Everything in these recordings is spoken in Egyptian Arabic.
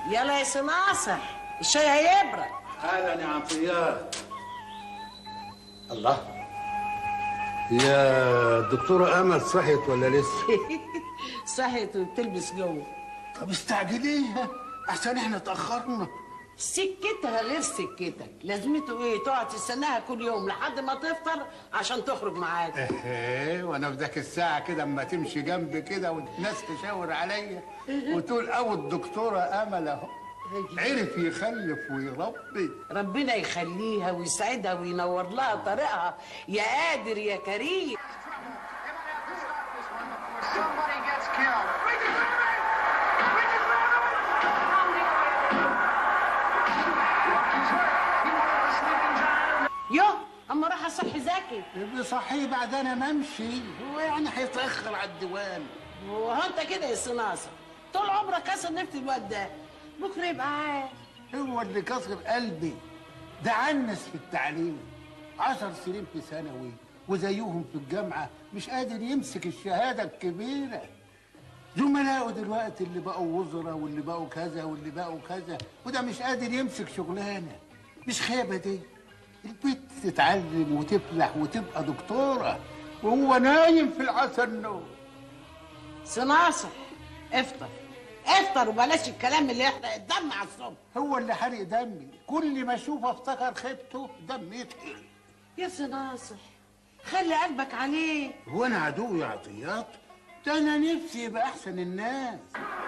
يلا يا سي ناصر الشاي هيبرد اهلا يا عطيات الله يا دكتورة أمل صحيت ولا لسه؟ صحيت وبتلبس جوه طب استعجليها أحسن إحنا اتأخرنا سكتها غير سكتك لازمته ايه تقعد تستناها كل يوم لحد ما تفطر عشان تخرج معاك إيه وأنا في ذاك الساعة كده أما تمشي جنبي كده والناس تشاور عليا وتقول أو الدكتورة أمل أهو عرف يخلف ويربي ربنا يخليها ويسعدها وينور لها طريقها يا قادر يا كريم Somebody gets killed. يوه اما راح اصحي زكي ابني صحيه بعد أنا ما أمشي هو يعني هيتأخر على الديوان هو انت كده يا سي ناصر طول عمرك كسر نفس الواد ده بكره يبقى عارف هو اللي كسر قلبي ده عنس في التعليم عشر سنين في ثانوي وزيهم في الجامعة مش قادر يمسك الشهادة الكبيرة زملائه دلوقتي اللي بقوا وزراء واللي بقوا كذا واللي بقوا كذا وده مش قادر يمسك شغلانة مش خيبة دي البنت تتعلم وتفلح وتبقى دكتورة وهو نايم في العسل النوم سي ناصر افطر افطر وبلاش الكلام اللي يحرق الدم على الصبح هو اللي حرق دمي كل ما اشوفه افتكر خيبته دمي يتحرق يا سي ناصر خلي قلبك عليه هو انا عدو يا عطيات ده انا نفسي يبقى احسن الناس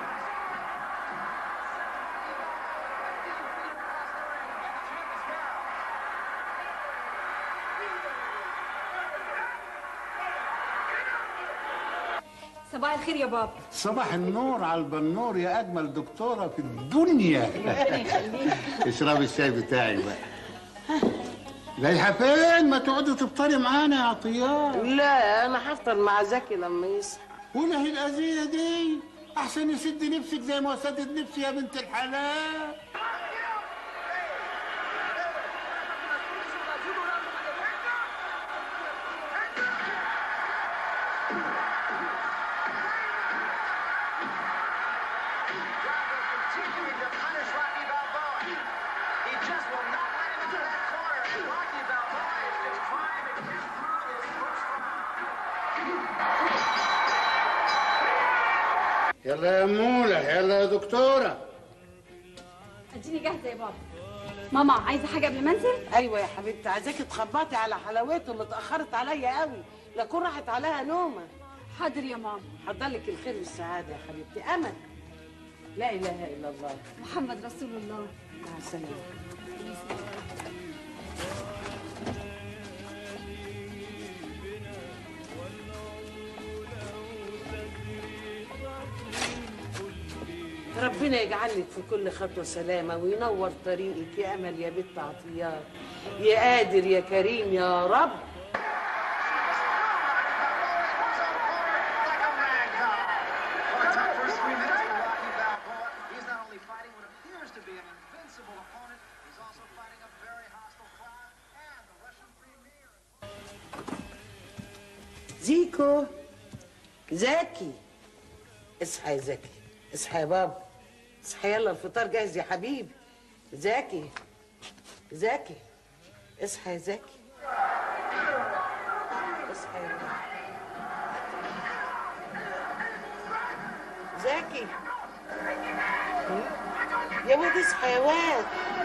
صباح الخير يا بابا صباح النور على البنور يا اجمل دكتوره في الدنيا اشربي الشاي بتاعي بقى رايحه فين ما تقعدي تفطري معانا يا عطيات لا انا هفطر مع زكي لما يصحى ولا هي الاذيه دي احسن يسد نفسك زي ما سدد نفسي يا بنت الحلال Continuing to punish Rocky Balboa. He just will not let him into that corner. And Rocky Balboa is just trying to get through this first round. يلا يا مولى يلا يا دكتوره اديني جاهزه يا بابا ماما عايزه حاجه قبل ما انزل ايوه يا حبيبتي عايزاكي تخبطي على حلاوته اللي اتاخرت عليا قوي لا كون راحت عليها نومه حاضر يا ماما حضرلك الخير والسعاده يا حبيبتي امل لا اله الا الله محمد رسول الله مع السلامه ربنا يجعلك في كل خطوة سلامة وينور طريقك يا أمل يا بنت عطيات يا قادر يا كريم يا رب Like a rag doll. Well, it's up for a few minutes for Rocky Balboa. He's not only fighting what appears to be an invincible opponent, he's also fighting a very hostile crowd and the Russian premier. زيكو زكي اصحى يا زكي اصحى يا بابا اصحى يلا الفطار جاهز يا حبيبي زكي زكي اصحى يا زكي اصحى يا بابا. زكي يا واد اصحى يا واد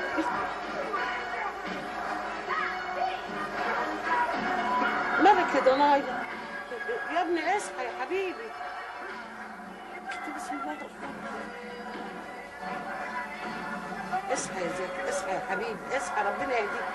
مالك يا ضنايا يا ابني اصحى يا حبيبي بسم الله الرحمن الرحيم اصحى يا زكي اصحى يا حبيبي اصحى ربنا يهديك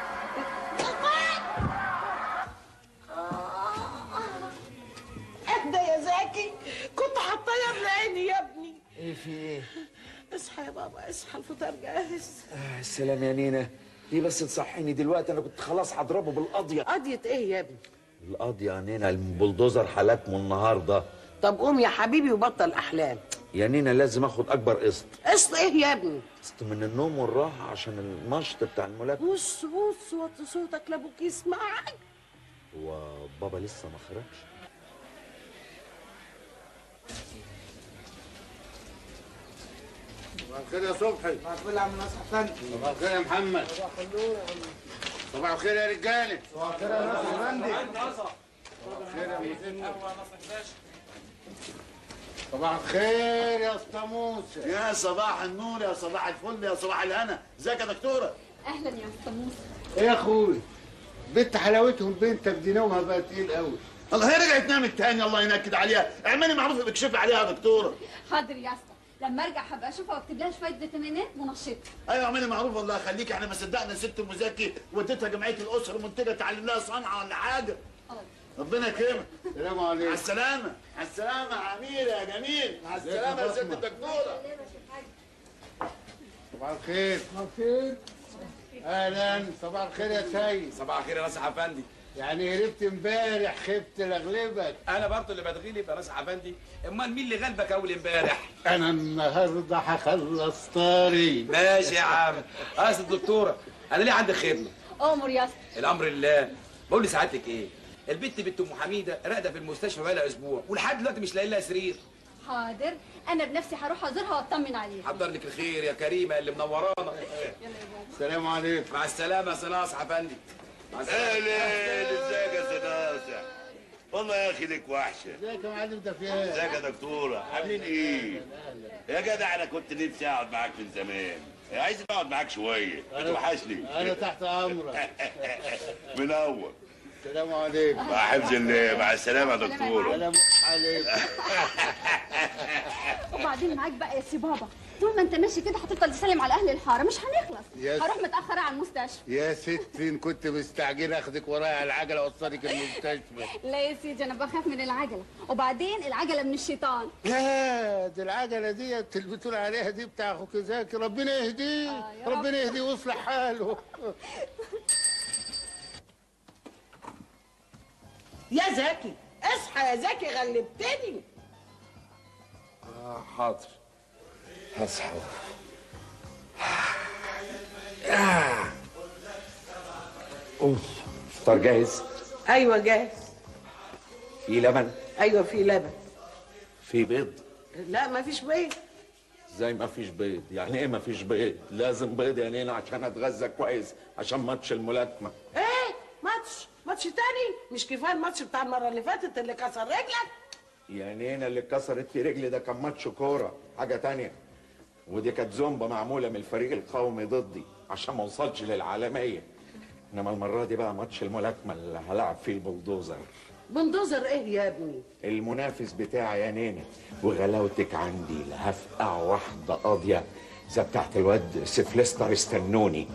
اهدى يا زكي كنت حاطاه يا ابن عيني يا ابني ايه في ايه؟ اصحى يا بابا اصحى الفطار جاهز آه السلام يا نينا ليه بس تصحيني دلوقتي انا كنت خلاص هضربه بالقضيه قضية ايه يا ابني القضيه يا نينا البلدوزر حلكمه النهارده طب قوم يا حبيبي وبطل احلام يا نينا لازم اخد اكبر قسط قسط ايه يا ابني قسط من النوم والراحه عشان المشط بتاع الملاكمه بص بص وطي صوتك لابوك يسمعك هو بابا لسه ما خرجش صباح الخير يا صبحي صباح الفل يا عم نصر افندي صباح الخير يا محمد صباح الخير يا رجاله صباح الخير يا نصر افندي صباح الخير يا مسنة صباح الخير يا اسطى موسى يا صباح النور يا صباح الفل يا صباح الهنا ازيك يا دكتوره اهلا يا استاذ موسى ايه يا اخوي بنت حلاوتهم بنتك دي نومها بقى تقيل قوي الله هي رجعت نامت تاني الله ينكد عليها اعملي معروف بكشفي عليها يا دكتوره حاضر يا اسطى لما ارجع هبقى اشوفها واكتب لها شويه فيتامينات منشطه ايوه اعملي معروف الله يخليكي احنا ما صدقنا ست ام زكي وديتها جمعيه الاسره المنتجه تعلم لها صنعه ولا حاجه ربنا يكرمك السلام مع عليكم السلامه مع السلامه يا امير يا جميل مع السلامه يا ست فاطمة. الدكتوره صباح الخير صباح الخير اهلا صباح الخير يا سيد صباح الخير يا ناصح افندي يعني هربت امبارح خفت لاغلبك انا برضه اللي بتغلب يا ناصح افندي امال مين اللي غلبك اول امبارح انا النهارده هخلص طاري ماشي يا عم اصل الدكتوره انا ليه عندك خدمه امر يا اسطى الامر لله بقول لسعادتك ايه البت بنت ام حميده راقده في المستشفى بقالها اسبوع ولحد دلوقتي مش لاقي لها سرير حاضر انا بنفسي هروح ازورها واطمن عليها حضر لك الخير يا كريمه اللي منورانا يلا يا بابا السلام عليكم مع السلامه يا سي ناصح افندي مع السلامه اهلا ازيك يا سناسة والله يا اخي لك وحشه ازيك يا معلم ده في ايه ازيك يا دكتوره عاملين ايه يا جدع انا كنت نفسي اقعد معاك من زمان عايز اقعد معاك شويه بتوحشني انا تحت امرك منور السلام عليكم مع حفظ الله مع السلامه يا دكتوره السلام عليكم وبعدين معاك بقى يا سي بابا طول ما انت ماشي كده هتفضل تسلم على اهل الحاره مش هنخلص يس. هروح متاخره على المستشفى يا ست ان كنت مستعجل اخدك ورايا على العجله اوصلك المستشفى لا يا سيدي انا بخاف من العجله وبعدين العجله من الشيطان لا دي العجله دي اللي بتقول عليها دي بتاع اخوك زكي ربنا يهديه آه، يا رب. ربنا يهديه ويصلح حاله يا زكي اصحى يا زكي غلبتني آه حاضر هصحى اوف فطار جاهز ايوه جاهز في لبن ايوه في لبن في بيض لا ما فيش بيض زي ما فيش بيض يعني ايه ما فيش بيض لازم بيض يعني انا عشان اتغذى كويس عشان ماتش الملاكمه ايه ماتش ماتش تاني مش كفايه الماتش بتاع المره اللي فاتت اللي كسر رجلك يعني انا اللي اتكسرت في رجلي ده كان ماتش كوره حاجه تانية ودي كانت زومبا معموله من الفريق القومي ضدي عشان ما اوصلش للعالميه انما المره دي بقى ماتش الملاكمه اللي هلعب فيه البلدوزر بندوزر ايه يا ابني المنافس بتاعي يا نيني وغلاوتك عندي لا هفقع واحده قاضيه زي بتاعت الواد سيفلستر استنوني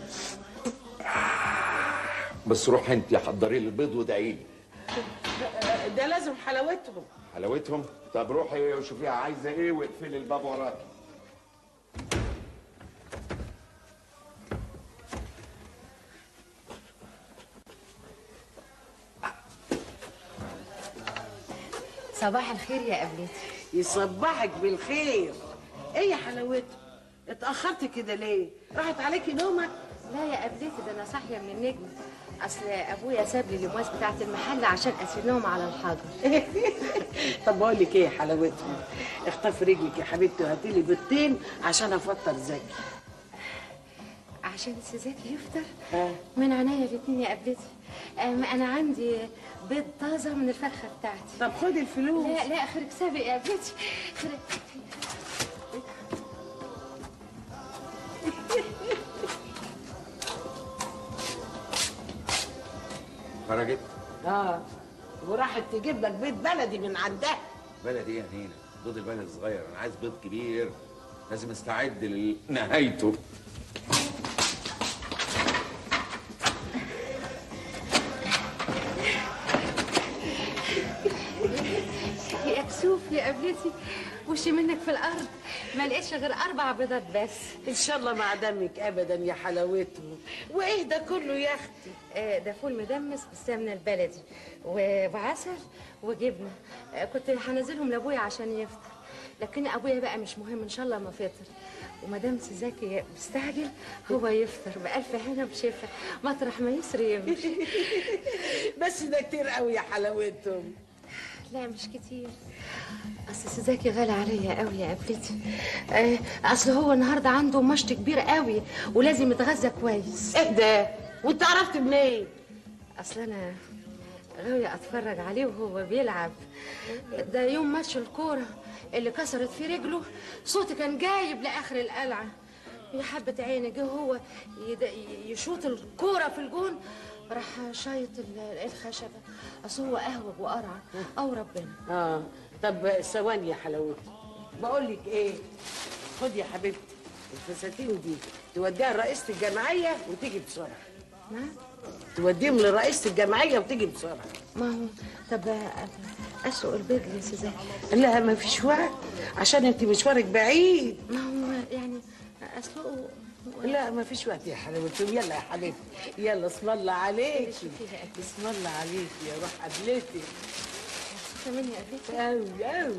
بس روح انت حضري لي البيض وادعي لي ده لازم حلاوتهم حلاوتهم طب روحي وشوفيها عايزه ايه واقفلي الباب وراكي صباح الخير يا قبلتي يصبحك بالخير ايه يا حلاوتهم اتاخرت كده ليه راحت عليكي نومك لا يا قبلتي ده انا صاحيه من النجم اصل ابويا ساب لي الامواس بتاعت المحل عشان اسيبهم على الحجر طب بقول لك ايه يا حلاوتهم اخطفي رجلك يا حبيبتي وهاتي لي بيضتين عشان افطر زكي عشان سيزاكي يفطر آه. من عينيا الاتنين يا قبلتي أم انا عندي بيض طازه من الفرخه بتاعتي طب خدي الفلوس لا لا خرج سابق يا قبلتي خرج خرجت اه وراحت تجيب لك بيض بلدي من عندها بلد ايه يا نينا بيض البلد صغير انا عايز بيض كبير لازم استعد لنهايته يا كسوف يا قبلتي وشي منك في الارض ما لقيتش غير اربع بيضات بس ان شاء الله ما عدمك ابدا يا حلاوتهم وايه ده كله يا اختي آه، ده فول مدمس بالسمنه البلدي و- وعسل وجبنه آه، كنت هنزلهم لابويا عشان يفطر لكن ابويا بقى مش مهم ان شاء الله ما فطر ومدام زكي مستعجل هو يفطر بألف هنا وشفا مطرح ما يسري يمشي بس ده كتير قوي يا حلاوتهم لا مش كتير اصل سيزاكي غالي عليا قوي يا قبلتي آه، اصل هو النهارده عنده مشط كبير قوي ولازم يتغذى كويس اهدى وانت عرفت منين اصل انا غاوية اتفرج عليه وهو بيلعب ده يوم ماتش الكورة اللي كسرت فيه رجله صوتي كان جايب لاخر القلعة يا حبة عيني جه هو يد- يشوط الكورة في الجون راح شايط ال- الخشبة اصل هو اهوج وقرع او ربنا اه طب ثواني يا حلاوتي بقول لك ايه خد يا حبيبتي الفساتين دي توديها لرئيسة الجمعية وتيجي بسرعة نعم توديهم لرئيسة الجمعية وتيجي بسرعة ما هو طب اسوق البيض يا سيزاكي لا ما فيش وقت عشان انت مشوارك بعيد ما هو يعني اسلقه لا ما فيش وقت يا حلاوتي يلا يا حبيبتي يلا اسم الله عليك شوفيها قد اسم الله عليك يا روح قبلتي مبسوطة مني قبلتي قوي قوي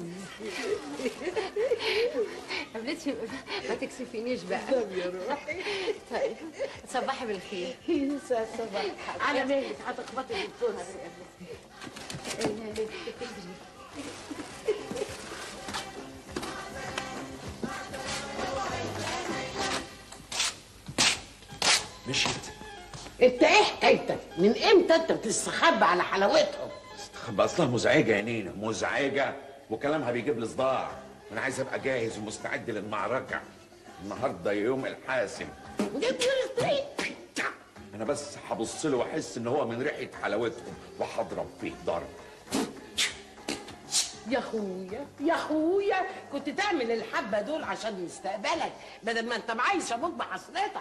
قبلتي ما تكسفينيش بقى طب يا روحي طيب صباحي بالخير ينسى صباح على مهلك هتخبطي بالكرسي مشيت انت ايه حكايتك؟ من امتى انت بتستخبى على حلاوتهم؟ استخبى اصلها مزعجه يا نينا مزعجه وكلامها بيجيب لي صداع انا عايز ابقى جاهز ومستعد للمعركه النهارده يوم الحاسم انا بس هبص له واحس ان هو من ريحه حلاوتهم وهضرب فيه ضرب يا اخويا يا اخويا كنت تعمل الحبه دول عشان مستقبلك بدل ما انت معايش ابوك بحسرتك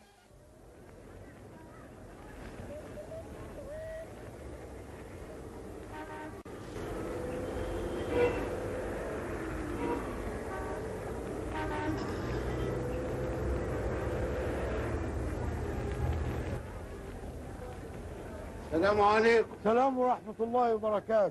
السلام عليكم السلام ورحمة الله وبركاته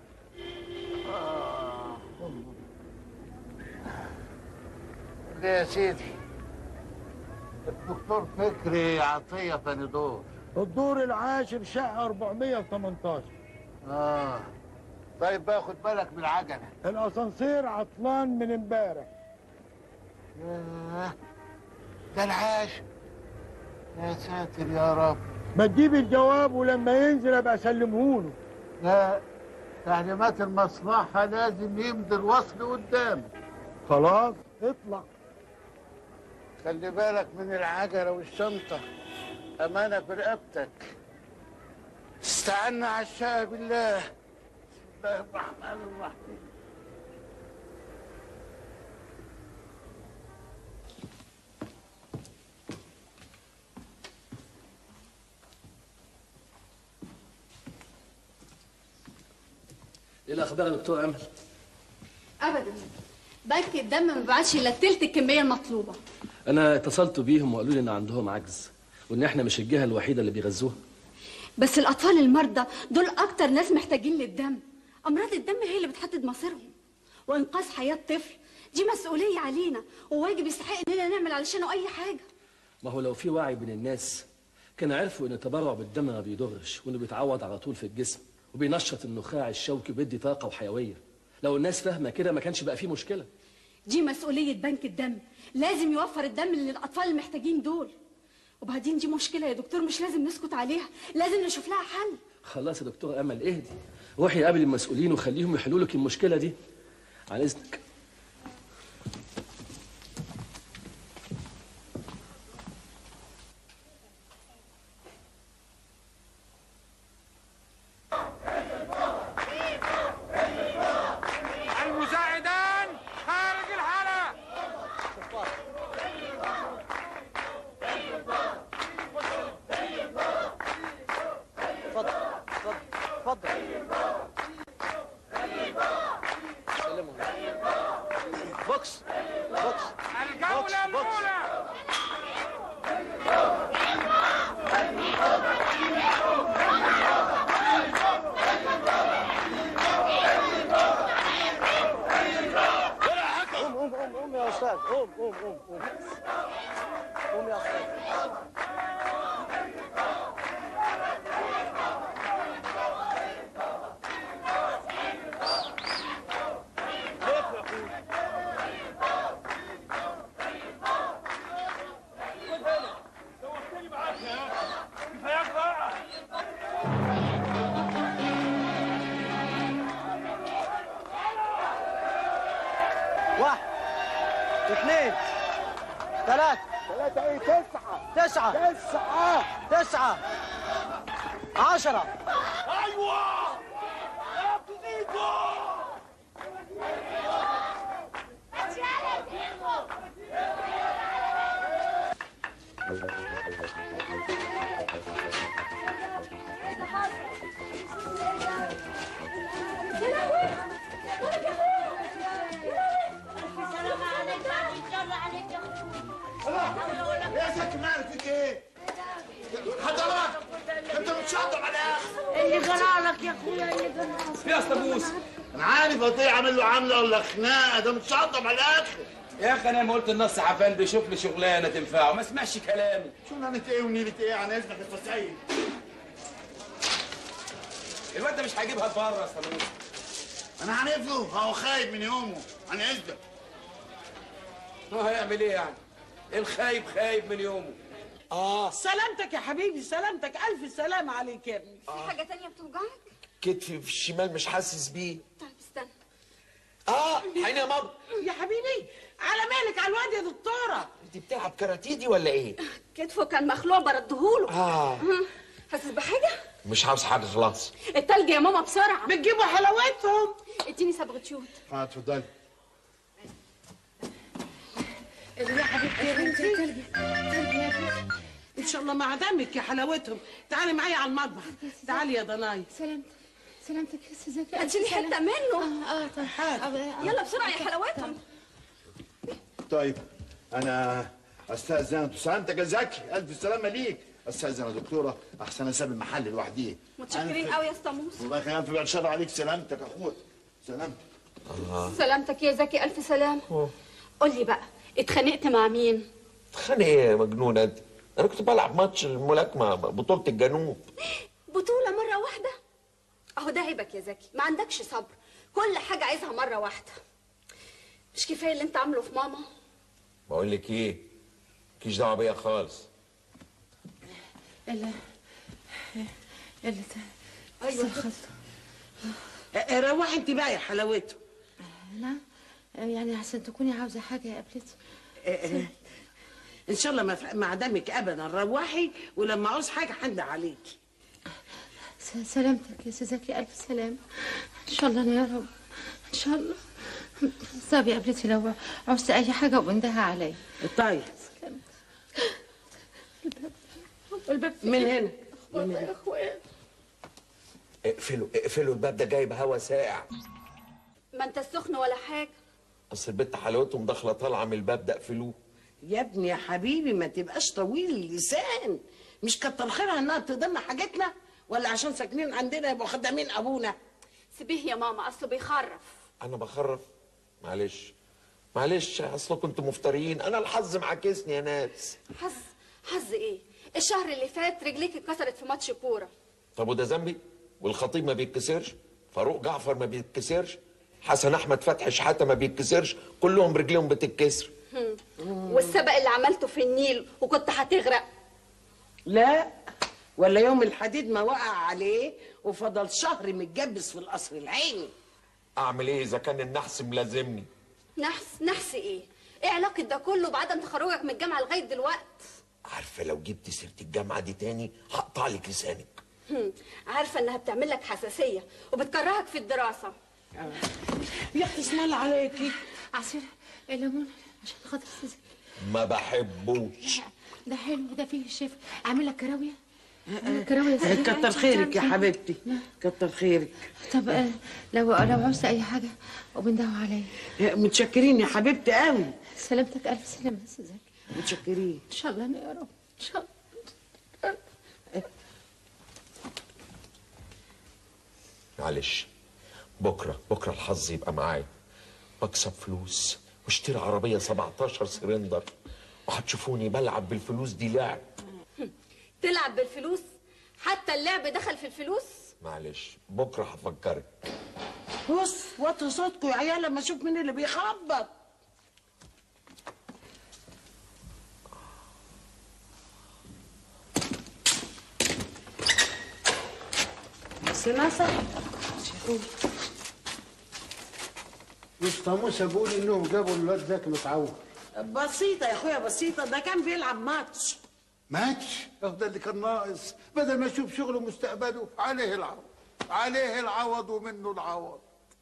ليه يا سيدي الدكتور فكري عطية بندور الدور العاشر شقة 418 اه طيب باخد بالك من العجلة الأسانسير عطلان من امبارح ياه ده العاشر يا ساتر يا رب ما تجيب الجواب ولما ينزل ابقى اسلمهوله لا تعليمات المصلحة لازم يمضي الوصل قدام خلاص اطلع خلي بالك من العجلة والشنطة أمانة في رقبتك استعنا على الشقة بالله بسم الله الرحمن الرحيم ايه الاخبار يا دكتور امل ابدا بنك الدم ما بعتش الا تلت الكميه المطلوبه انا اتصلت بيهم وقالوا لي ان عندهم عجز وان احنا مش الجهه الوحيده اللي بيغذوها بس الاطفال المرضى دول اكتر ناس محتاجين للدم امراض الدم هي اللي بتحدد مصيرهم وانقاذ حياه طفل دي مسؤوليه علينا وواجب يستحق اننا نعمل علشانه اي حاجه ما هو لو في وعي بين الناس كان عرفوا ان التبرع بالدم ما بيضرش وانه بيتعوض على طول في الجسم وبينشط النخاع الشوكي وبيدي طاقه وحيويه لو الناس فاهمه كده ما كانش بقى في مشكله دي مسؤوليه بنك الدم لازم يوفر الدم للاطفال المحتاجين دول وبعدين دي مشكله يا دكتور مش لازم نسكت عليها لازم نشوف لها حل خلاص يا دكتور امل اهدي روحي قابل المسؤولين وخليهم يحلوا لك المشكله دي عن اذنك المساعدان خارج الحالة اتفضل اتفضل اتفضل بوكس بوكس الجولة الأولى قوم قوم قوم قوم يا استاذ قوم قوم قوم قوم قوم يا استاذ واحد اثنين ثلاثة ثلاثة ايه تسعة تسعة تسعة تسعة عشرة ايوه يا زكي مالك فيك ايه؟ حضرتك انت متشطب على الاخر اللي جرالك يا اخويا اللي جرالك يا اسطى بوس انا عارف قطيع عامل له عامله ولا خناقه ده متشطب على الاخر يا اخي انا ما قلت النص عفان بيشوف لي شغلانه تنفعه ما سمعش كلامي شغلانه ايه ونيله ايه عن اذنك يا أستاذ سيد الواد ده مش هيجيبها بره يا اسطى بوس انا عارف له هو خايف من يومه عن اذنك هو هيعمل ايه يعني الخايب خايب من يومه اه سلامتك يا حبيبي سلامتك الف سلام عليك يا ابني في حاجة تانية بتوجعك؟ كتفي في الشمال مش حاسس بيه طيب استنى اه حين يا ماما يا حبيبي على مالك على الواد يا دكتوره انت بتلعب كاراتيدي ولا ايه كتفه كان مخلوع بردهوله اه هم، حاسس بحاجة؟ مش عاوز حاجه خلاص التلج يا ماما بسرعة بتجيبوا حلاوتهم اديني صبغة شوت اه اتفضلي يا حبيبتي يا بنتي تلجي تلجي يا بنتي ان شاء الله مع دمك يا حلاوتهم تعالي معايا على المطبخ تعالي يا ضناي سلامتك سلامتك يا استاذ زكي هتشيلي حتة منه اه اه طيب آه، يلا بسرعة يا حلاوتهم طيب انا استاذن سلامتك يا زكي الف سلامه ليك استاذن يا دكتوره احسن اسيب المحل لوحدي متشكرين قوي يا استاموس والله كان في بعد شر عليك سلامتك يا اخويا سلامتك سلامتك يا زكي ألف سلام قول لي بقى اتخانقت مع مين؟ اتخانق ايه يا مجنونه انت انا كنت بلعب ماتش الملاكمه بطوله الجنوب بطولة مرة واحدة؟ أهو ده عيبك يا زكي ما عندكش صبر كل حاجة عايزها مرة واحدة مش كفاية اللي أنت عامله في ماما بقول لك ايه مالكيش دعوه بيا خالص الا الا ايوه روحي انت بقى يا حلاوتهم نعم يعني احسن تكوني عاوزه حاجه يا قبلتي ان شاء الله ما ف- ما عدمك ابدا روحي ولما عاوز حاجه حد عليكي س- سلامتك يا استاذ زكي الف سلام ان شاء الله يا رب ان شاء الله طب يا قبلتي لو عوزت اي حاجه وبندها عليا طيب الباب من هنا والله يا اخويا اقفلوا اقفلوا الباب ده جايب هوا ساقع ما أنت السخن ولا حاجة اصل البت حلاوتهم داخله طالعه من الباب ده اقفلوه يا ابني يا حبيبي ما تبقاش طويل اللسان مش كتر خيرها انها بتقدرنا حاجتنا ولا عشان ساكنين عندنا يبقوا خدامين ابونا سيبيه يا ماما أصله بيخرف انا بخرف معلش معلش اصل كنت مفترين انا الحظ معاكسني يا ناس حظ حظ إيه؟ الشهر اللي فات رجليك اتكسرت في ماتش كورة طب وده ذنبي والخطيب ما بيتكسرش فاروق جعفر ما بيتكسرش حسن احمد فتحي شحاته ما بيتكسرش كلهم رجليهم بتتكسر هم. والسبق اللي عملته في النيل وكنت هتغرق لا ولا يوم الحديد ما وقع عليه وفضل شهر متجبس في القصر العيني اعمل ايه اذا كان النحس ملازمني نحس نحس إيه؟ إيه علاقة ده كله بعدم تخرجك من الجامعة لغاية دلوقت؟ عارفه لو جبت سيره الجامعه دي تاني هقطع لك لسانك هم. عارفة إنها بتعمل لك حساسية وبتكرهك في الدراسة يا اختي اسم الله عليكي عصير الليمون عشان خاطر استاذ زكي ما بحبوش ده حلو ده فيه الشفا اعمل لك كراويه أعمل لك كراويه سريعة كتر عشان خيرك يا تعمل- حبيبتي كتر خيرك طب آه، لو لو عوزت اي حاجه وبندهوا عليا متشكرين يا حبيبتي قوي سلامتك الف سلامه يا استاذ زكي متشكرين ان شاء الله يا رب ان شاء الله معلش بكره بكره الحظ يبقى معايا بكسب فلوس واشتري عربيه 17 سلندر وهتشوفوني بلعب بالفلوس دي لعب تلعب بالفلوس حتى اللعب دخل في الفلوس معلش بكره هفكرك بص وطوا صوتكم يا عيال لما اشوف مين اللي بيخبط سناسة مستمو سابوا لي انهم جابوا الواد زكي متعور بسيطة يا اخويا بسيطة ده كان بيلعب ماتش ماتش اهو ده اللي كان ناقص بدل ما يشوف شغله مستقبله عليه العوض عليه العوض ومنه العوض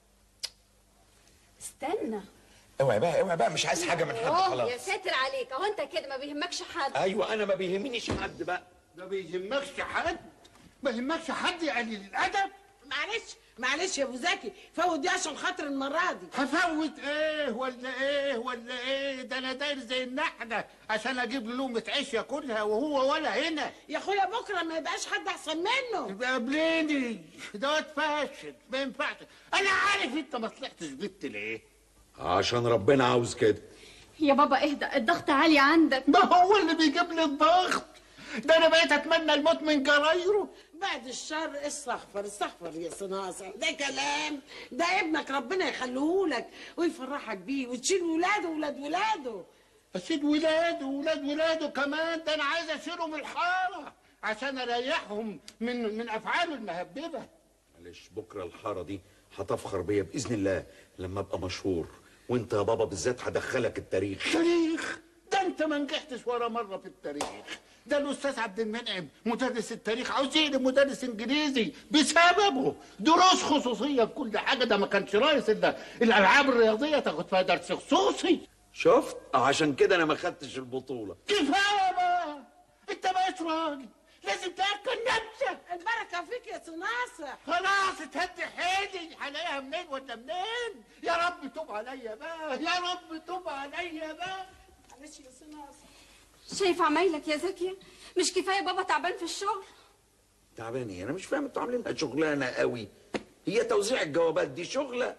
استنى اوعي بقى اوعي بقى مش عايز حاجه من حد خلاص يا ساتر عليك اهو انت كده ما بيهمكش حد ايوه انا ما بيهمنيش حد بقى ما بيهمكش حد ما يهمكش حد يعني الادب معلش معلش يا ابو زكي فوت دي عشان خاطر المرة دي هفوت ايه ولا ايه ولا ايه ده انا داير زي النحله عشان اجيب له لقمه عيش ياكلها وهو ولا هنا يا اخويا بكرة ما يبقاش حد احسن منه يبقى قابليني دوت فاشل ما ينفعش انا عارف انت ما طلعتش بنت ليه عشان ربنا عاوز كده يا بابا اهدى الضغط عالي عندك ما هو اللي بيجيب لي الضغط ده انا بقيت اتمنى الموت من جرايره بعد الشر استغفر استغفر يا صناصع ده كلام ده ابنك ربنا يخليهولك ويفرحك بيه وتشيل ولاده وولاد ولاده اشيل ولاده وولاد ولاده كمان ده انا عايز اشيله من الحاره عشان اريحهم من من افعاله المهببه معلش بكره الحاره دي هتفخر بيا باذن الله لما ابقى مشهور وانت يا بابا بالذات هدخلك التاريخ تاريخ ده انت ما نجحتش ولا مره في التاريخ ده الاستاذ عبد المنعم مدرس التاريخ عاوز يقلب مدرس انجليزي بسببه دروس خصوصيه بكل حاجه ده ما كانش رايس الا الالعاب الرياضيه تاخد فيها درس خصوصي شفت عشان كده انا ما خدتش البطوله كفايه بقى انت بقيت راجل لازم تاكل نفسك البركة فيك يا صناصع خلاص اتهدي حيلي هلاقيها منين ولا منين يا رب توب عليا بقى يا رب توب عليا بقى معلش يا صناصع شايف عمايلك يا زكية مش كفاية بابا تعبان في الشغل تعبان ايه انا مش فاهم انتوا عاملينها شغلانه قوي هي توزيع الجوابات دي شغله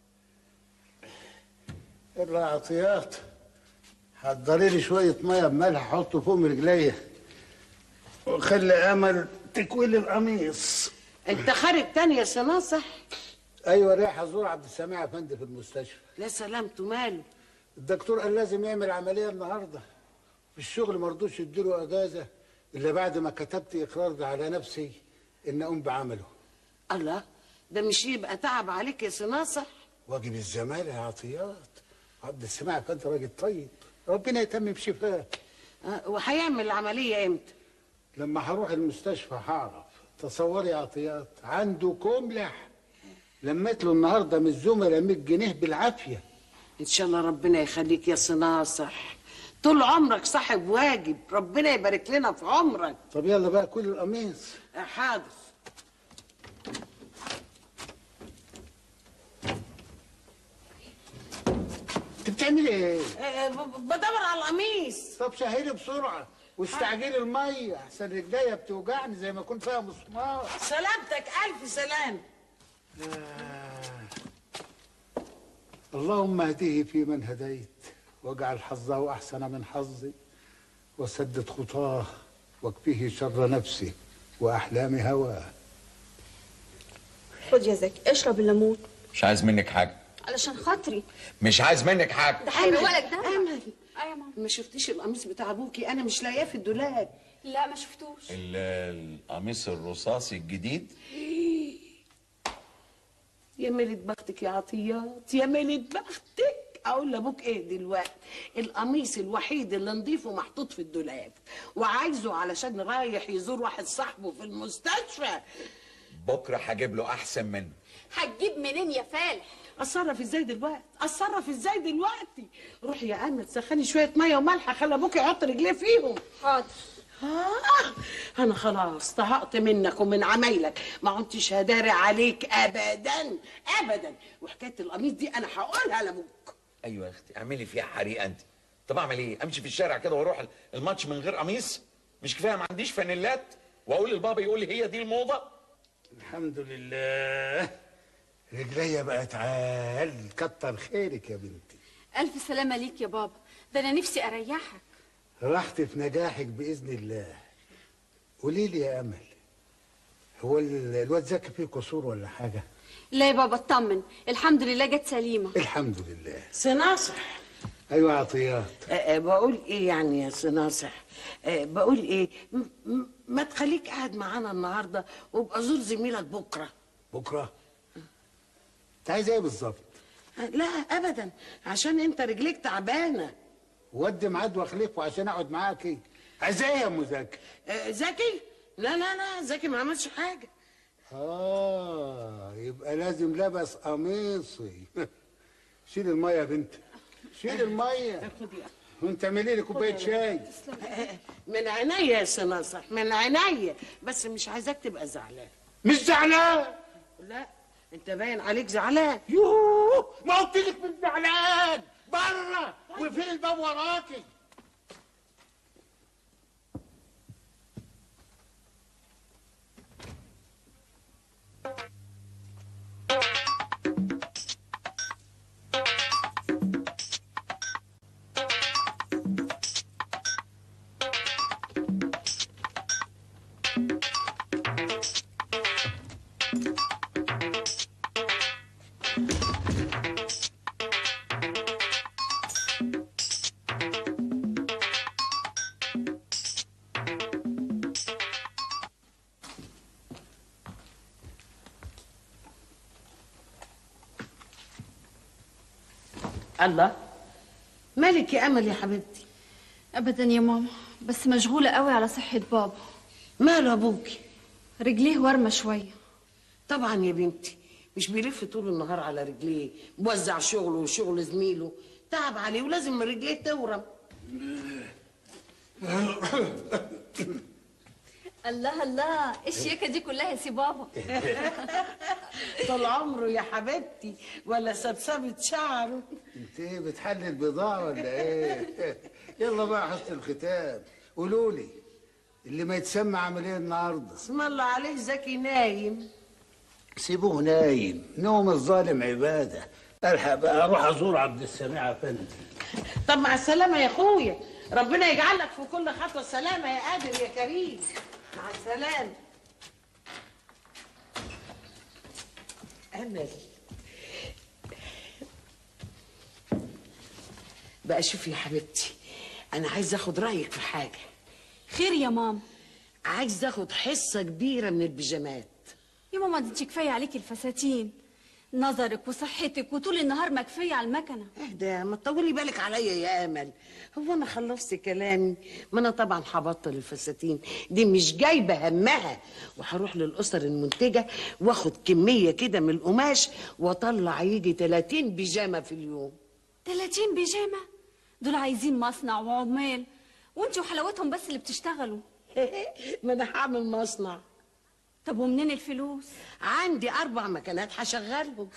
العطيات حضري لي شويه ميه بملح احطه فوق رجليا وخلي امل تكوي لي القميص انت خارج تاني يا صناصع ايوه رايح ازور عبد السميع افندي في المستشفى لا سلامته ماله الدكتور قال لازم يعمل عمليه النهارده في الشغل ما رضوش يديله اجازه الا بعد ما كتبت اقرار على نفسي ان اقوم بعمله الله ده مش يبقى تعب عليك يا صناصع واجب الزمالة يا عطيات عبد السميع افندي راجل طيب ربنا يتمم شفاه أه، وهيعمل العملية امتى لما هروح المستشفى هعرف تصوري يا عطيات عنده كملح لميت له النهارده من الزملاء 100 جنيه بالعافيه ان شاء الله ربنا يخليك يا صناصح طول عمرك صاحب واجب ربنا يبارك لنا في عمرك طب يلا بقى كل القميص أه، حاضر انت بتعملي ايه؟ أه، ب- بدور على القميص طب سهلي بسرعه واستعجلي الميه احسن رجليا بتوجعني زي ما اكون فيها مسمار سلامتك الف سلام اللهم اهديه فيمن هديت واجعل حظه احسن من حظي وسدد خطاه واكفيه شر نفسي واحلام هواه خد يا زكي اشرب الليمون مش عايز منك حاجه علشان خاطري مش عايز منك حاجه ده هيروقلك ده امل ايوه يا ماما ما شفتيش القميص بتاع ابوكي انا مش لاقياه في الدولاب لا ما شفتوش القميص الرصاصي الجديد يا ميلة بختك يا عطيات يا ميلة بختك اقول لابوك ايه دلوقتي القميص الوحيد اللي نضيفه محطوط في الدولاب وعايزه علشان رايح يزور واحد صاحبه في المستشفى بكره هجيب له احسن منه هتجيب منين يا فالح اتصرف ازاي دلوقتي اتصرف ازاي دلوقتي روحي يا امل سخني شويه ميه وملح خلي ابوك يحط رجليه فيهم حاضر آه انا خلاص طهقت منك ومن عمايلك ما عدتش هداري عليك ابدا ابدا وحكايه القميص دي انا هقولها لابوك ايوه يا اختي اعملي فيها حريقه انت طب اعمل ايه امشي في الشارع كده واروح الماتش من غير قميص مش كفايه ما عنديش فانيلات واقول للبابا يقول لي هي دي الموضه الحمد لله رجليا بقت عال كتر خيرك يا بنتي الف سلامة ليك يا بابا ده انا نفسي اريحك رحت في نجاحك باذن الله قولي لي يا امل هو ال- الواد زكي فيه قصور ولا حاجه لا يا بابا اطمن الحمد لله جت سليمة الحمد لله سناصح ايوه عطيات أه أه بقول ايه يعني يا سناصح أه بقول ايه م- م- ما تخليك قاعد معانا النهارده وابقى زور زميلك بكره بكره انت عايز ايه بالظبط لا ابدا عشان انت رجليك تعبانه ودي ميعاد واخلفه عشان اقعد معاكي عايزاه ايه يا ام زكي آه، زكي لا لا لا زكي ما عملش حاجه اه يبقى لازم لبس قميصي شيل الميه يا بنت شيل الميه وانت اعملي لي كوبايه شاي من عينيا يا سناصح من عينيا بس مش عايزاك تبقى زعلان مش زعلان لا انت باين عليك زعلان يوه ما قلت لك مش زعلان بره وفين الباب وراكي الله مالك يا امل يا حبيبتي ابدا يا ماما بس مشغوله قوي على صحه بابا ماله ابوكي رجليه ورمه شويه طبعا يا بنتي مش بيلف طول النهار على رجليه موزع شغله وشغل زميله تعب عليه ولازم رجليه تورم الله الله ايه الشياكه دي كلها يا سي بابا طول عمره يا حبيبتي ولا سبسبة شعره انت ايه بتحلل بضاعه ولا ايه يلا بقى حسن الختام قولوا لي اللي ما يتسمى عمل ايه النهارده اسم الله عليه زكي نايم سيبوه نايم نوم الظالم عباده الحق بقى اروح ازور عبد السميع افندي طب مع السلامة يا اخويا ربنا يجعلك في كل خطوة سلامة يا قادر يا كريم مع السلامة أمل بقى شوفي يا حبيبتي أنا عايز أخد رأيك في حاجة خير يا ماما عايز أخد حصة كبيرة من البيجامات يا ماما دي انت كفايه عليكي الفساتين نظرك وصحتك وطول النهار مكفيه على المكنه اهدى ما تطولي بالك عليا يا امل هو انا خلصت كلامي ما انا طبعا هبطل الفساتين دي مش جايبه همها وهروح للاسر المنتجه واخد كميه كده من القماش واطلع يجي 30 بيجامه في اليوم 30 بيجامه دول عايزين مصنع وعمال وانت وحلاوتهم بس اللي بتشتغلوا ما انا هعمل مصنع طب ومنين الفلوس عندي اربع مكانات هشغلهم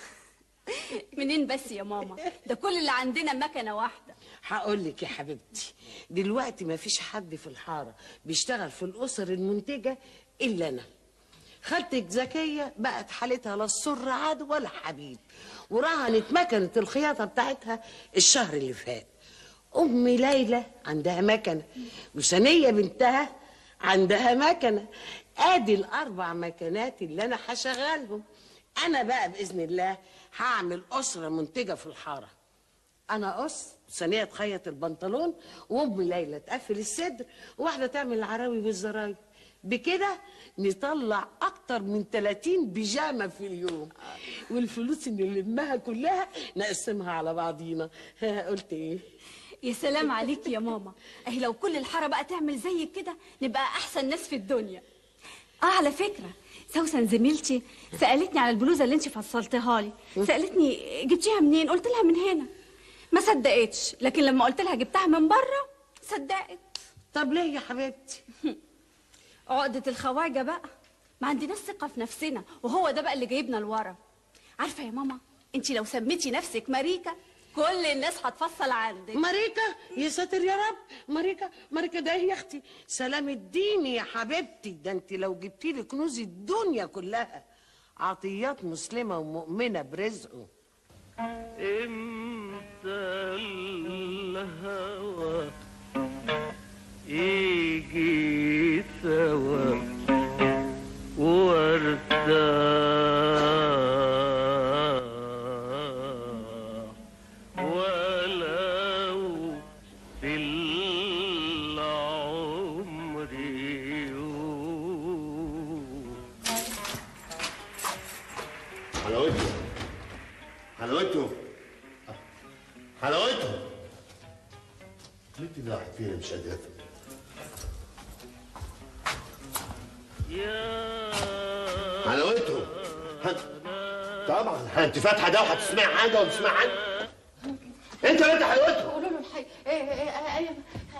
منين بس يا ماما ده كل اللي عندنا مكنه واحده هقول لك يا حبيبتي دلوقتي ما فيش حد في الحاره بيشتغل في الاسر المنتجه الا انا خالتك زكيه بقت حالتها لا السر عاد ولا حبيب ورهنت مكنه الخياطه بتاعتها الشهر اللي فات ام ليلى عندها مكنه وسنيه بنتها عندها مكنه ادي الاربع مكنات اللي انا هشغلهم انا بقى باذن الله هعمل اسره منتجه في الحاره انا قص ثانيه تخيط البنطلون وام ليلى تقفل الصدر وواحده تعمل العراوي والزراير بكده نطلع اكتر من 30 بيجامه في اليوم والفلوس اللي نلمها كلها نقسمها على بعضينا قلت ايه يا سلام عليك يا ماما اهي لو كل الحاره بقى تعمل زيك كده نبقى احسن ناس في الدنيا اه على فكره سوسن زميلتي سالتني على البلوزه اللي انت فصلتها لي سالتني جبتيها منين قلت لها من هنا ما صدقتش لكن لما قلت لها جبتها من بره صدقت طب ليه يا حبيبتي عقده الخواجه بقى ما عندناش ثقه في نفسنا وهو ده بقى اللي جايبنا لورا عارفه يا ماما انت لو سميتي نفسك ماريكا كل الناس هتفصل عندك ماريكا يا ساتر يا رب ماريكا ماريكا ده يا اختي سلام الدين يا حبيبتي ده انت لو جبتي لي كنوز الدنيا كلها عطيات مسلمه ومؤمنه برزقه امتى الهوى يجي سوا وارتاح ولو في العمر يوم حلاوته حلاوته حلاوتهم انت اللي راحت فين مش قادر افهم حلاوتهم هت... طبعا انت فاتحه ده وهتسمعي حاجه ولا تسمعي حاجه انت اللي انت حلاوتهم قولوا له الحقيقة إيه إيه إيه ايوه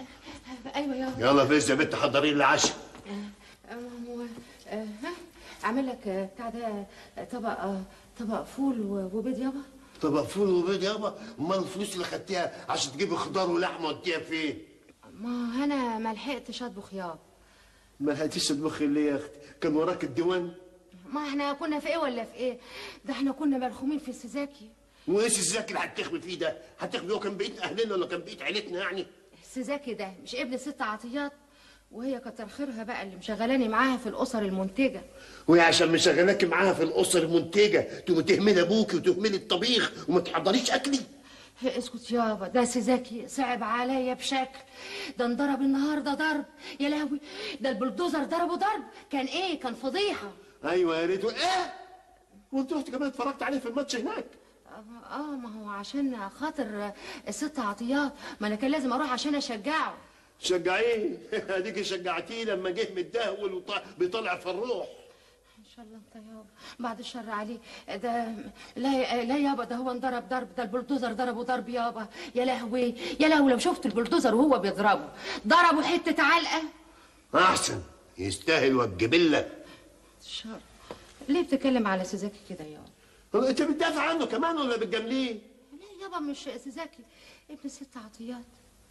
ايوه يا يلا فيز يا بنت حضري لي العشاء آه، هو آه، ها اعمل لك آه، بتاع ده آه، طبق آه، طبق فول و- وبيض يابا طبق فول وبيض يابا امال الفلوس اللي خدتيها عشان تجيبي خضار ولحمه وديها فين؟ ما انا ما لحقتش اطبخ يابا ما لحقتيش تطبخي ليه يا اختي؟ كان وراك الديوان ما احنا كنا في ايه ولا في ايه ده احنا كنا مرحومين في السزاكي وايش الزكي اللي هتخبي فيه ده؟ هتخبي هو كان بقيت اهلنا ولا كان بقيت عيلتنا يعني؟ السزاكي ده مش ابن ست عطيات وهي كتر خيرها بقى اللي مشغلاني معاها في الاسر المنتجه وهي عشان مشغلاكي معاها في الاسر المنتجه تقومي تهملي ابوكي وتهملي الطبيخ وما تحضريش اكلي هي اسكت يابا ده سيزاكي صعب عليا بشكل ده انضرب النهارده ضرب يا لهوي ده البلدوزر ضربه ضرب كان ايه كان فضيحه ايوه يا ريت ايه؟ وانت رحت كمان اتفرجت عليه في الماتش هناك اه آه، ما هو عشان خاطر الست عطيات ما انا كان لازم اروح عشان اشجعه شجعيه اديكي شجعتيه لما جه متدهول وط- بيطلع في الروح ان شاء الله انت يابا بعد الشر عليه ده لا لا يابا ده هو انضرب ضرب ده البلدوزر ضربه ضرب يابا يا لهوي يا لهوي لو شفت البلدوزر وهو بيضربه ضربه حته علقه احسن يستاهل والجبله الشر ليه بتتكلم على سيزاكي كده يابا هو انت بتدافع عنه كمان ولا بتجامليه؟ لا يابا مش سيزاكي ابن ست عطيات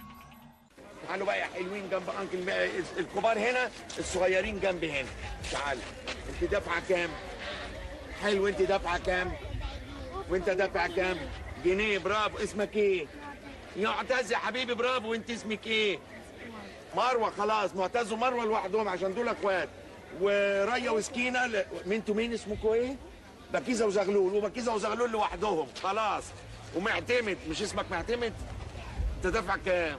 تعالوا بقى يا حلوين جنب انكل بقى الكبار هنا الصغيرين جنب هنا تعالوا انت دافعه كام حلو انت دافعه كام وانت دافع كام جنيه برافو اسمك ايه معتز يا حبيبي برافو وانت اسمك ايه مروه خلاص معتز ومروه لوحدهم عشان دول اخوات وريا وسكينه ل... انتوا مين اسمكم ايه بكيزه وزغلول وبكيزه وزغلول لوحدهم خلاص ومعتمد مش اسمك معتمد انت دافع كام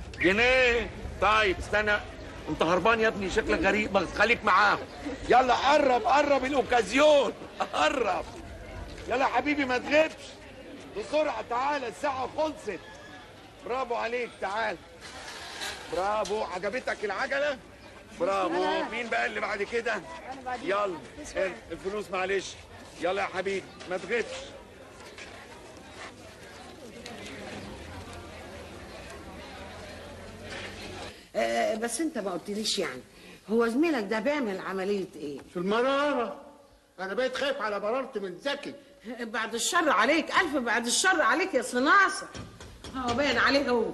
جنيه طيب استنى انت هربان يا ابني شكلك غريب بس خليك معاهم يلا قرب قرب الاوكازيون قرب يلا يا حبيبي ما تغيبش بسرعه تعالى الساعه خلصت برافو عليك تعال برافو عجبتك العجله برافو أنا. مين بقى اللي بعد كده يلا الفلوس معلش يلا يا حبيبي ما تغيبش آه بس انت ما قلتليش يعني هو زميلك ده بيعمل عملية ايه؟ في المرارة أنا بقيت خايف على مرارتي من زكي بعد الشر عليك ألف بعد الشر عليك يا صناصة هو باين عليه هو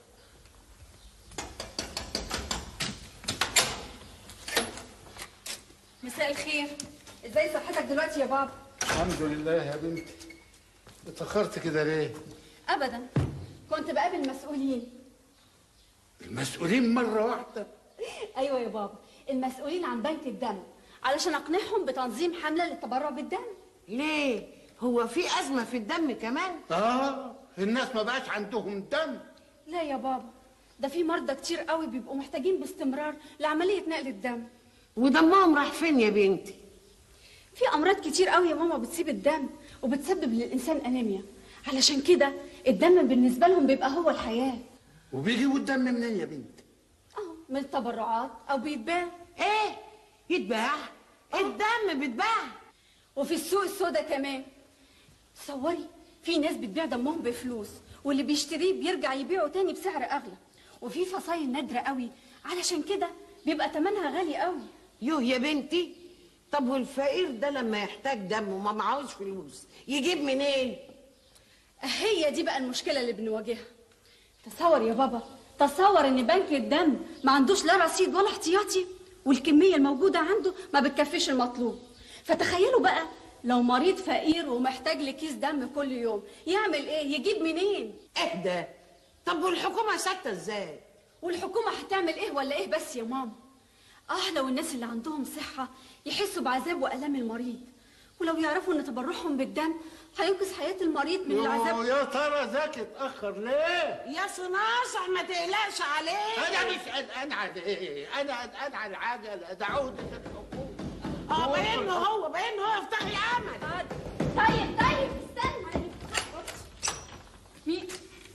مساء الخير ازاي صحتك دلوقتي يا بابا الحمد لله يا بنتي اتأخرت كده ليه؟ ابدا كنت بقابل مسؤولين المسؤولين مرة واحدة ايوه يا بابا المسؤولين عن بنك الدم علشان اقنعهم بتنظيم حمله للتبرع بالدم ليه؟ هو في أزمة في الدم كمان؟ آه الناس ما بقاش عندهم دم لا يا بابا ده في مرضى كتير قوي بيبقوا محتاجين باستمرار لعمليه نقل الدم ودمهم راح فين يا بنتي؟ في امراض كتير قوي يا ماما بتسيب الدم وبتسبب للانسان انيميا علشان كده الدم بالنسبه لهم بيبقى هو الحياه وبيجيبوا الدم منين يا بنتي؟ من التبرعات او بيتباع ايه يتباع الدم بيتباع وفي السوق السوداء كمان تصوري في ناس بتبيع دمهم بفلوس واللي بيشتريه بيرجع يبيعه تاني بسعر اغلى وفي فصايل نادره قوي علشان كده بيبقى تمنها غالي قوي يوه يا بنتي طب والفقير ده لما يحتاج دم وما معهوش فلوس يجيب منين؟ هي دي بقى المشكله اللي بنواجهها تصور يا بابا تصور ان بنك الدم ما عندوش لا رصيد ولا احتياطي والكميه الموجوده عنده ما بتكفيش المطلوب فتخيلوا بقى لو مريض فقير ومحتاج لكيس دم كل يوم يعمل ايه يجيب منين اهدى طب والحكومه ساكته ازاي والحكومه هتعمل ايه ولا ايه بس يا ماما اه لو الناس اللي عندهم صحه يحسوا بعذاب والام المريض ولو يعرفوا ان تبرعهم بالدم هينقذ حياه المريض من العذاب يا ترى زكي اتأخر ليه؟ يا صناصح ما تقلقش عليه أنا مش قلقان على إيه؟ أنا قلقان على العجلة ده عودة الحكومة اه باين هو باين هو افتح العمل طيب طيب استنى مين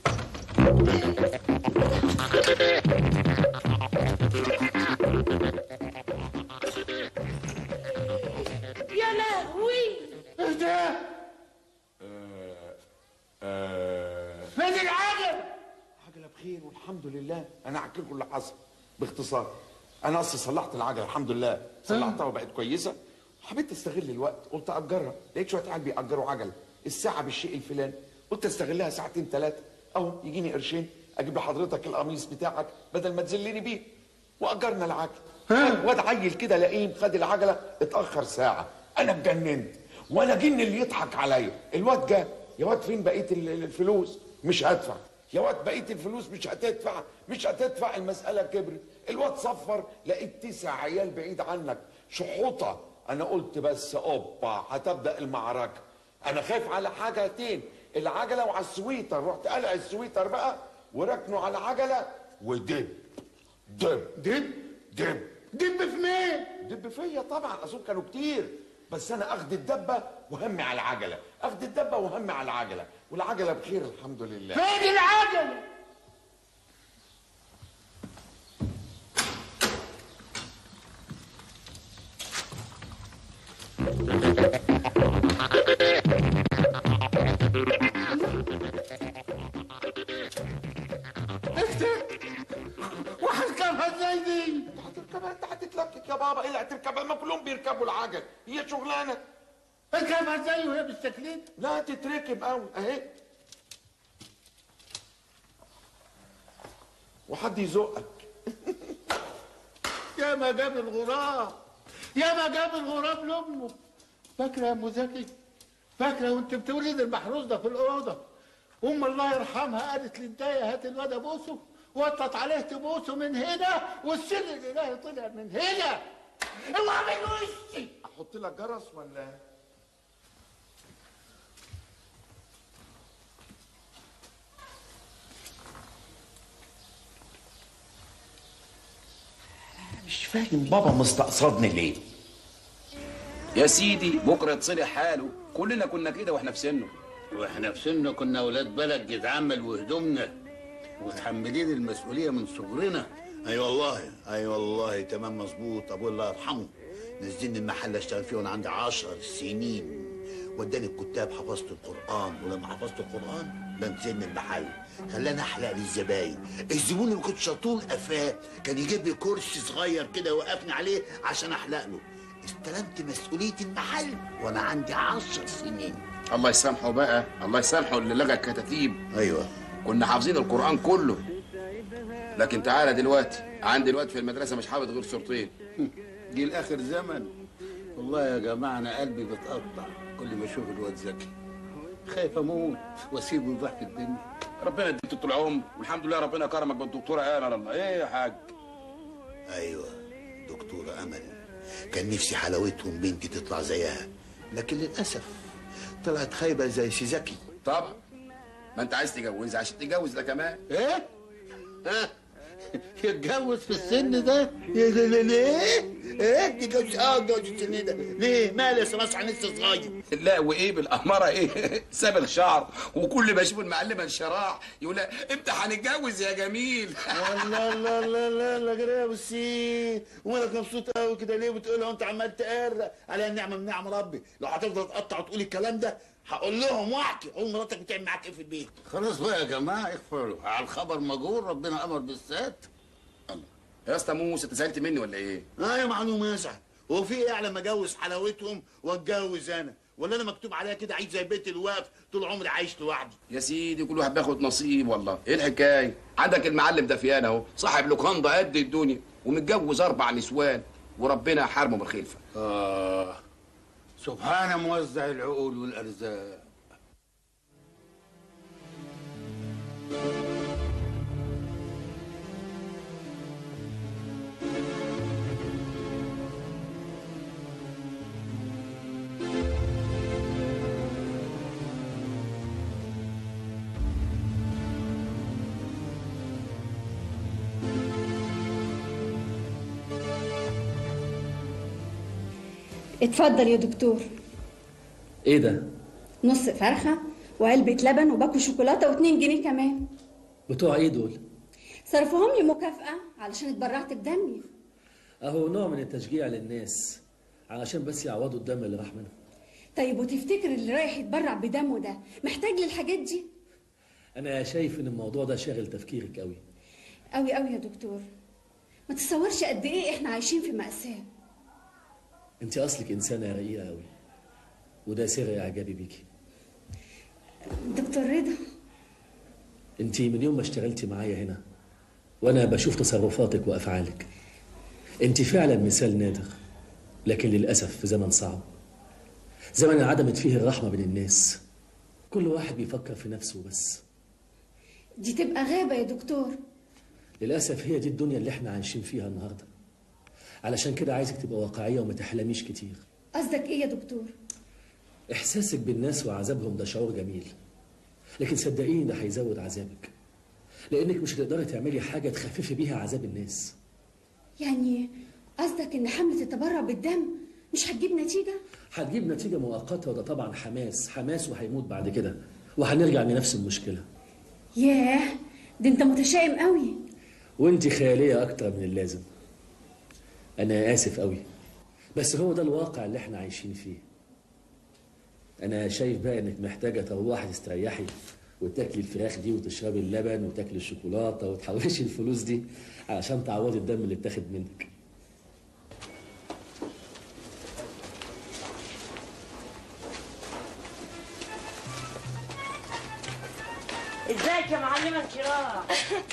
انت آه فين العجل عجلة بخير والحمد لله انا احكي لكم اللي حصل باختصار انا اصلا صلحت العجله الحمد لله صلحتها وبقت كويسه حبيت استغل الوقت قلت اجرها لقيت شويه عيال بيأجروا عجل الساعه بالشيء الفلاني قلت استغلها ساعتين ثلاثه اهو يجيني قرشين اجيب لحضرتك القميص بتاعك بدل ما تذلني بيه واجرنا العجل واد عيل كده لئيم خد العجله اتاخر ساعه انا اتجننت وانا جن اللي يضحك عليا الواد جه يا واد فين بقيه ال- ال- الفلوس مش هدفع يا واد بقيه الفلوس مش هتدفع مش هتدفع المساله كبرت الواد صفر لقيت تسع عيال بعيد عنك شحوطه انا قلت بس اوبا هتبدا المعركه انا خايف على حاجتين العجله وعلى السويتر رحت قلع السويتر بقى وركنه على العجله ودب دب دب دب دب في مين دب فيا طبعا اظن كانوا كتير بس انا اخد الدبه وهمي على العجله اخد الدبه وهمي على العجله والعجله بخير الحمد لله فين العجل وهركبها ازاي دي هتركبها انت هتتلكك يا بابا ايه اللي هتركبها ما كلهم بيركبوا العجل هي شغلانه اركبها ازاي وهي بالسكلين لا تتركب قوي اهي وحد يزقك يا ما جاب الغراب يا ما جاب الغراب لامه فاكره يا ام زكي فاكره وانت بتولد المحروس ده في الاوضه ام الله يرحمها قالت للدايه هات الواد ابوسه وطت عليه تبوسه من هنا والسر الالهي طلع من هنا اوعى من وشي احط لك جرس ولا مش فاهم بابا مستقصدني ليه يا سيدي بكره يتصلح حاله كلنا كنا كده واحنا في سنه واحنا في سنه كنا اولاد بلد جدعمل وهدومنا متحملين المسؤوليه من صغرنا اي والله اي والله تمام مظبوط ابوي الله يرحمه نزلني المحل اشتغل فيه وانا عندي عشر سنين وداني الكتاب حفظت القران ولما حفظت القران بنزلني المحل خلاني احلق للزباين الزبون اللي كنت شطول قفاه كان يجيب لي كرسي صغير كده يوقفني عليه عشان احلق له استلمت مسؤوليه المحل وانا عندي عشر سنين الله يسامحه بقى الله يسامحه اللي لغى الكتاتيب ايوه كنا حافظين القران كله لكن تعالى دلوقتي عندي دلوقتي في المدرسه مش حافظ غير سورتين جه لاخر زمن والله يا جماعه انا قلبي بتقطع كل ما اشوف الواد زكي خايف اموت واسيبه يضيع في الدنيا ربنا يديك طول العمر والحمد لله ربنا كرمك بالدكتوره امل الله ايه يا حاج ايوه دكتورة امل كان نفسي حلاوتهم بنتي تطلع زيها لكن للاسف طلعت خايبه زي سيزاكي طبعا ما انت عايز تجوز عشان تتجوز ده كمان ايه ها يتجوز في السن ده يا لا لا ليه؟ ايه تتجوز اه اتجوز في السن ده ليه؟ مالي يا سماسح لسه صغير لا وايه بالاماره ايه سابغ شعر وكل ما اشوف المعلمه الشراع يقول لها امتى هنتجوز يا جميل الله الله الله الله الله كده يا بسي ومالك مبسوط قوي كده ليه بتقولها وانت عمال تقر على النعمه من نعم ربي لو هتفضل تقطع وتقول الكلام ده هقول لهم واحكي قول مراتك بتعمل معاك ايه في البيت خلاص بقى يا جماعه اغفروا على الخبر مجور ربنا امر بالسات يا اسطى موسى انت زعلت مني ولا ايه؟ اه يا معلوم ياسع هو في ايه اعلى ما اجوز حلاوتهم واتجوز انا ولا انا مكتوب عليا كده عيش زي بيت الوقف طول عمري عايش لوحدي يا سيدي كل واحد بياخد نصيب والله ايه الحكايه عندك المعلم دفيان اهو صاحب لوكاندا قد الدنيا ومتجوز اربع نسوان وربنا حارمه بالخلفه اه سبحان موزع العقول والارزاق اتفضل يا دكتور ايه ده نص فرخة وعلبة لبن وباكو شوكولاتة واتنين جنيه كمان بتوع ايه دول صرفهم لي مكافأة علشان اتبرعت بدمي اهو نوع من التشجيع للناس علشان بس يعوضوا الدم اللي راح منهم طيب وتفتكر اللي رايح يتبرع بدمه ده محتاج للحاجات دي انا شايف ان الموضوع ده شاغل تفكيرك قوي قوي قوي يا دكتور ما تصورش قد ايه احنا عايشين في مأساة انت اصلك انسانه رقيقه قوي وده سر اعجابي بيكي دكتور رضا انت من يوم ما اشتغلتي معايا هنا وانا بشوف تصرفاتك وافعالك انت فعلا مثال نادر لكن للاسف في زمن صعب زمن انعدمت فيه الرحمه بين الناس كل واحد بيفكر في نفسه بس دي تبقى غابة يا دكتور للاسف هي دي الدنيا اللي احنا عايشين فيها النهارده علشان كده عايزك تبقى واقعيه وما تحلميش كتير قصدك ايه يا دكتور احساسك بالناس وعذابهم ده شعور جميل لكن صدقيني ده هيزود عذابك لانك مش هتقدري تعملي حاجه تخففي بيها عذاب الناس يعني قصدك ان حملة التبرع بالدم مش هتجيب نتيجة هتجيب نتيجه مؤقته وده طبعا حماس حماس وهيموت بعد كده وهنرجع لنفس المشكله ياه ده انت متشائم قوي وانت خياليه اكتر من اللازم انا اسف قوي بس هو ده الواقع اللي احنا عايشين فيه انا شايف بقى انك محتاجه تروحي تستريحي وتاكلي الفراخ دي وتشربي اللبن وتاكلي الشوكولاته وتحوشي الفلوس دي علشان تعوضي الدم اللي اتاخد منك ازيك يا معلمة الكرام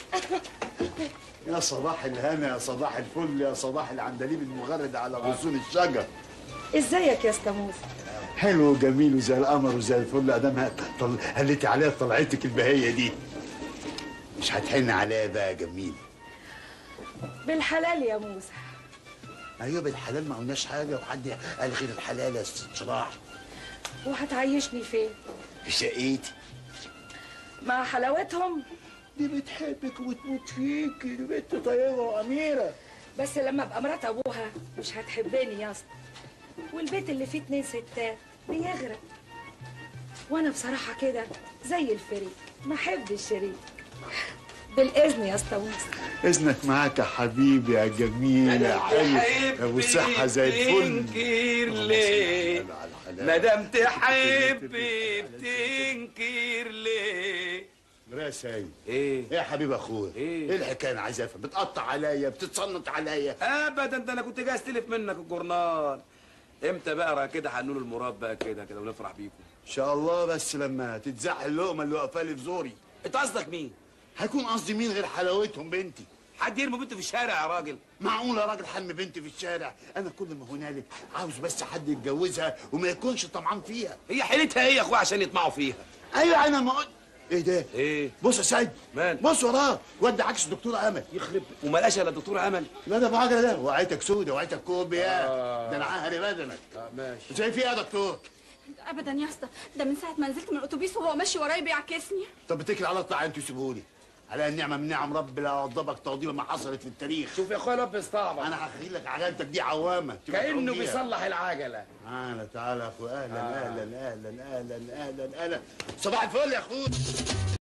يا صباح الهنا يا صباح الفل يا صباح العندليب المغرد على غصون الشجر ازيك يا اسطى موسى حلو وجميل وزي القمر وزي الفل ادام طل... هليتي عليا طلعتك البهيه دي مش هتحن عليا بقى يا جميل بالحلال يا موسى ايوه بالحلال ما قلناش حاجه وحد قال غير الحلال يا ست شراح وهتعيشني فين في شقيتي مع حلاوتهم دي بتحبك وتموت فيكي دي بنت طيبه واميره بس لما ابقى مرات ابوها مش هتحبني يا اسطى والبيت اللي فيه اتنين ستات بيغرق وانا بصراحه كده زي الفريق ما احب الشريك بالاذن يا اسطى موسى اذنك معاك يا حبيبي يا جميل يا حلو يا ابو صحه زي الفل بتنكر ليه مدام تحبي بتنكر ليه يا سيد ايه ايه يا حبيب اخويا إيه؟ ايه الحكايه انا عايز افهم بتقطع عليا بتتصنت عليا ابدا ده انا كنت جاي استلف منك الجورنال امتى بقى كده هنقول المراد بقى كده كده ونفرح بيكم ان شاء الله بس لما تتزح اللقمه اللي واقفه لي في زوري انت قصدك مين هيكون قصدي مين غير حلاوتهم بنتي حد يرمي بنته في الشارع يا راجل معقول يا راجل حرم بنتي في الشارع انا كل ما هنالك عاوز بس حد يتجوزها وما يكونش طمعان فيها هي حيلتها ايه يا اخويا عشان يطمعوا فيها ايوه انا ما قلت ايه ده ايه بص يا سيد مال بص وراه ودي عكس الدكتوره امل يخرب وملاش الا الدكتوره امل لا ده ابو عجله ده وعيتك سودة وعيتك كوبيا آه. ده انا عهري بدنك آه ماشي شايف ايه يا دكتور ابدا يا اسطى ده من ساعة ما نزلت من الاتوبيس وهو ماشي ورايا بيعكسني طب اتكل على اطلع انتوا سيبوني على النعمه من نعم رب لا وضبك توضيبه ما حصلت في التاريخ شوف يا اخويا لبس طعمك انا هخلي لك عجلتك دي عوامه تبقى كانه تعوم بيها. بيصلح العجله تعالى تعالى يا اخو اهلا آه. اهلا اهلا اهلا اهلا اهلا صباح الفل يا اخويا